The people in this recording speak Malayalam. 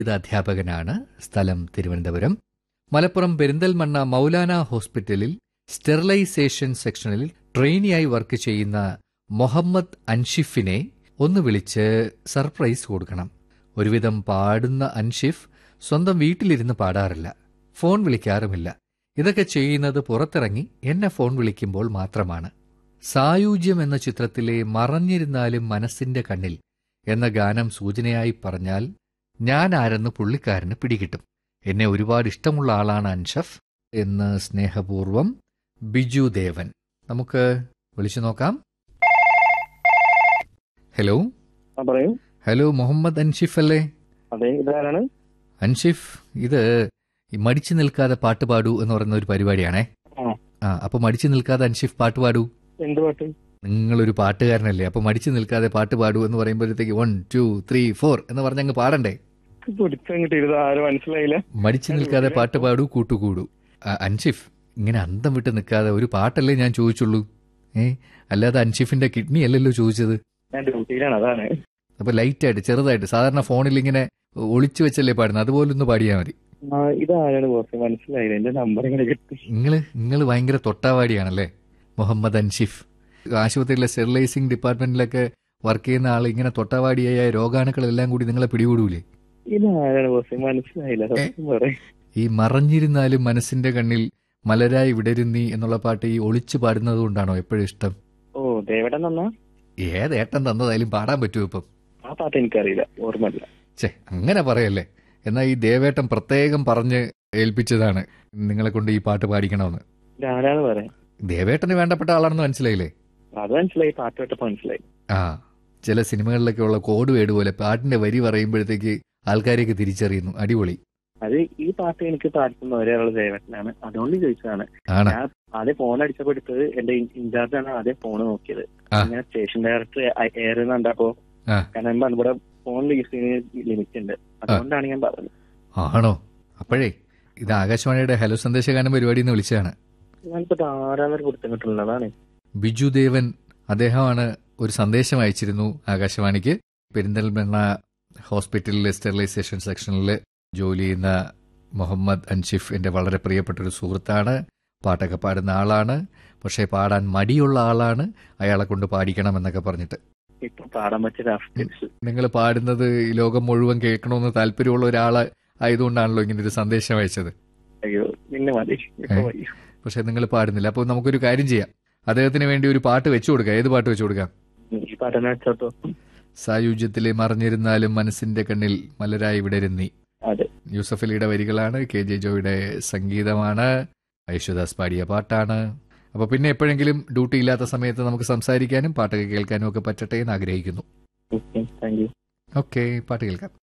ഇത് അധ്യാപകനാണ് സ്ഥലം തിരുവനന്തപുരം മലപ്പുറം പെരിന്തൽമണ്ണ മൗലാന ഹോസ്പിറ്റലിൽ സ്റ്റെറിലൈസേഷൻ സെക്ഷനിൽ ട്രെയിനിയായി വർക്ക് ചെയ്യുന്ന മുഹമ്മദ് അൻഷിഫിനെ ഒന്ന് വിളിച്ച് സർപ്രൈസ് കൊടുക്കണം ഒരുവിധം പാടുന്ന അൻഷിഫ് സ്വന്തം വീട്ടിലിരുന്ന് പാടാറില്ല ഫോൺ വിളിക്കാറുമില്ല ഇതൊക്കെ ചെയ്യുന്നത് പുറത്തിറങ്ങി എന്നെ ഫോൺ വിളിക്കുമ്പോൾ മാത്രമാണ് സായൂജ്യം എന്ന ചിത്രത്തിലെ മറഞ്ഞിരുന്നാലും മനസ്സിന്റെ കണ്ണിൽ എന്ന ഗാനം സൂചനയായി പറഞ്ഞാൽ ഞാൻ ആരെന്ന് പുള്ളിക്കാരന് പിടികിട്ടും എന്നെ ഒരുപാട് ഇഷ്ടമുള്ള ആളാണ് അൻഷഫ് എന്ന് സ്നേഹപൂർവം ബിജു ദേവൻ നമുക്ക് വിളിച്ചു നോക്കാം ഹലോ ആ പറയൂ ഹലോ മുഹമ്മദ് അൻഷിഫ് അല്ലേ അതെ ഇതാരാണ് അൻഷിഫ് ഇത് ഈ മടിച്ചു നിൽക്കാതെ പാട്ട് പാടൂ എന്ന് പറയുന്ന ഒരു പരിപാടിയാണേ ആ. ആ അപ്പൊ മടിച്ചു നിൽക്കാതെ അൻഷിഫ് പാട്ട് പാടൂ എന്ത് പാട്ട് നിങ്ങളൊരു പാട്ടുകാരനല്ലേ അപ്പൊ മടിച്ചു നിൽക്കാതെ പാട്ട് പാടൂ എന്ന് പറയുമ്പോഴത്തേക്ക് വൺ ടു ത്രീ ഫോർ എന്ന് പറഞ്ഞങ്ങ് പാടണ്ടേ പിടിച്ചങ്ങിട്ട് ഇത് ആരും മനസ്സിലായില്ല മടിച്ചു നിൽക്കാതെ പാട്ട് പാടൂ കൂട്ടുകൂടൂ ആ, അൻഷിഫ് ഇങ്ങനെ അന്തം വിട്ട് നിൽക്കാതെ ഒരു പാട്ടല്ലേ ഞാൻ ചോദിച്ചുള്ളൂ ഏ അല്ലാതെ അൻഷിഫിന്റെ കിഡ്നി അല്ലല്ലോ ചോദിച്ചത് ഞാൻ ഡ്യൂട്ടിയിലാണ് അതാണ് അപ്പൊ ലൈറ്റായിട്ട് ചെറുതായിട്ട് സാധാരണ ഫോണിൽ ഇങ്ങനെ ഒളിച്ചു വെച്ചല്ലേ പാടുന്നത് അതുപോലെ ഒന്ന് പാടിയാൽ മതി ആ ഇതാരാണ് കുറച്ച് മനസ്സിലായില്ല എന്റെ നമ്പർ ഇങ്ങനെ കിട്ടി നിങ്ങള് നിങ്ങൾ ഭയങ്കര തൊട്ടാവാടിയാണല്ലേ മുഹമ്മദ് അൻഷിഫ് ആശുപത്രിയിലെ സ്റ്റെറിലൈസിംഗ് ഡിപ്പാർട്ട്മെന്റിലൊക്കെ വർക്ക് ചെയ്യുന്ന ആൾ ഇങ്ങനെ തൊട്ടാവാടിയായ രോഗാണുക്കളെല്ലാം കൂടി നിങ്ങളെ പിടികൂടൂലേ ഇതാരാണ് കുറച്ച് മനസ്സിലായില്ല സത്യം പറയും ഈ മറഞ്ഞിരുന്നാലും മനസ്സിന്റെ കണ്ണിൽ മലരായി വിടരുന്നി എന്നുള്ള പാട്ട് ഈ ഒളിച്ചു പാടുന്നത് കൊണ്ടാണോ എപ്പോഴും ഇഷ്ടം ഓ ദേവടൻ തന്നാ ഏതേട്ടൻ തന്നതായാലും പാടാൻ പറ്റുമോ ഇപ്പം ആ പാട്ട് എനിക്കറിയില്ല ഓർമ്മയില്ല ഛേ അങ്ങനെ പറയല്ലേ എന്നാൽ ഈ ദേവേട്ടൻ പ്രത്യേകം പറഞ്ഞ് ഏൽപ്പിച്ചതാണ് നിങ്ങളെ കൊണ്ട് ഈ പാട്ട് പാടിക്കണമെന്ന് ഇതാരാന്ന് പറയാം ദേവേട്ടന് വേണ്ടപ്പെട്ട ആളാണെന്ന് മനസ്സിലായില്ലേ അത് മനസ്സിലായി പാട്ട് കേട്ടപ്പോ മനസ്സിലായി ആ ചില സിനിമകളിലൊക്കെ ഉള്ള കോഡ് വേഡ് പോലെ പാട്ടിന്റെ വരി പറയുമ്പോഴത്തേക്ക് ആൾക്കാരെയൊക്കെ തിരിച്ചറിയുന്നു അടിപൊളി അത് ഈ പാട്ട് എനിക്ക് പാടുന്ന ഒരാൾ ദേവട്ടനാണ് അതുകൊണ്ട് ചോദിച്ചതാണ് ആണ് ഞാൻ ആദ്യം ഫോൺ അടിച്ചപ്പോ എടുത്തത് എന്റെ ഇൻചാർജ് ആണ് ആദ്യം ഫോൺ നോക്കിയത് ആ. ഞാൻ സ്റ്റേഷൻ ഡയറക്ടർ എയർ കണ്ടപ്പോ ആ. കാരണം ഇവിടെ ഫോൺ യൂസ് ചെയ്യുന്ന ലിമിറ്റ് ഉണ്ട് അതുകൊണ്ടാണ് ഞാൻ പറഞ്ഞത് ആണോ അപ്പോഴേ ഇത് ആകാശവാണിയുടെ ഹലോ സന്ദേശഗാനം പരിപാടി എന്ന് വിളിച്ചതാണ് ഞാനിപ്പോ ഇത് ആരാന്നൊരു കൊടുത്തം കിട്ടുന്നതാണ് ബിജു ദേവൻ അദ്ദേഹമാണ് ഒരു സന്ദേശം അയച്ചിരുന്നു ആകാശവാണിക്ക് പെരിന്തൽമണ്ണ ഹോസ്പിറ്റലിലെ സ്റ്റെറിലൈസേഷൻ സെക്ഷനിൽ ജോലി ചെയ്യുന്ന മുഹമ്മദ് അൻഷിഫ് എൻ്റെ വളരെ പ്രിയപ്പെട്ട ഒരു സുഹൃത്താണ് പാട്ടൊക്കെ പാടുന്ന ആളാണ് പക്ഷേ പാടാൻ മടിയുള്ള ആളാണ് അയാളെ കൊണ്ട് പാടിക്കണം എന്നൊക്കെ പറഞ്ഞിട്ട് ഇപ്പൊ പാടാൻ പറ്റിയ അവസ്ഥ നിങ്ങൾ പാടുന്നത് ഈ ലോകം മുഴുവൻ കേൾക്കണമെന്ന് താല്പര്യമുള്ള ഒരാൾ ആയതുകൊണ്ടാണല്ലോ ഇങ്ങനെ ഒരു സന്ദേശം അയച്ചത് അയ്യോ നിന്നെ മതി ഇപ്പൊ ഏ? മതി. പക്ഷെ നിങ്ങൾ പാടുന്നില്ല അപ്പോൾ നമുക്കൊരു കാര്യം ചെയ്യാം അദ്ദേഹത്തിന് വേണ്ടി ഒരു പാട്ട് വെച്ചു കൊടുക്കാം ഏത് പാട്ട് വെച്ചു കൊടുക്കാം ഈ പാട്ടെന്നെ വെച്ചോട്ടോ സായുജ്യത്തിലെ മറിഞ്ഞിരുന്നാലും മനസ്സിന്റെ കണ്ണിൽ മലരായി വിടരുന്നി അതെ യൂസഫ് അലിയുടെ വരികളാണ് കെ ജെ ജോയുടെ സംഗീതമാണ് യേശുദാസ് പാടിയ പാട്ടാണ് അപ്പൊ പിന്നെ എപ്പോഴെങ്കിലും ഡ്യൂട്ടി ഇല്ലാത്ത സമയത്ത് നമുക്ക് സംസാരിക്കാനും പാട്ടൊക്കെ കേൾക്കാനും ഒക്കെ പറ്റട്ടെ എന്ന് ആഗ്രഹിക്കുന്നു ഓക്കെ താങ്ക് യു ഓക്കെ പാട്ട് കേൾക്കാം